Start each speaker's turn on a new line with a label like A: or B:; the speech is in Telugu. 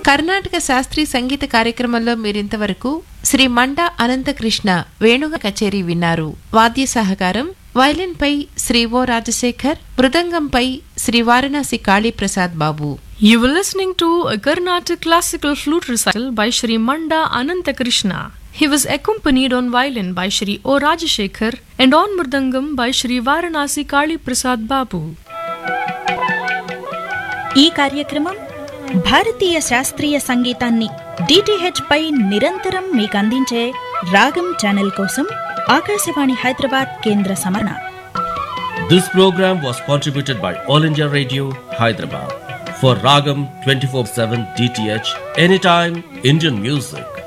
A: కర్ణాటక శాస్త్రీయ సంగీత కార్యక్రమంలో మీరింతవరకు శ్రీ మండా అనంతకృష్ణ వేణుగ కచేరీ విన్నారు వాద్య సహకారం వైలిన్ పై శ్రీ ఓ రాజశేఖర్ మృదంగంపై Sri Varanasi Kaliprasad Babu
B: You were listening to a Carnatic classical flute recital by Shri Manda Anantakrishna. He was accompanied on violin by Shri O. Rajashekhar and on mridangam by Shri Varanasi Kali Prasad Babu.
C: ఈ కార్యక్రమం భారతీయ శాస్త్రీయ సంగీతాన్ని డిటిహెచ్ పై నిరంతరం మీకు అందించే రాగం ఛానల్ కోసం ఆకాశవాణి హైదరాబాద్ కేంద్ర సమరణ
D: This program was contributed by All India Radio, Hyderabad. For Ragam 24 7 DTH, anytime Indian music.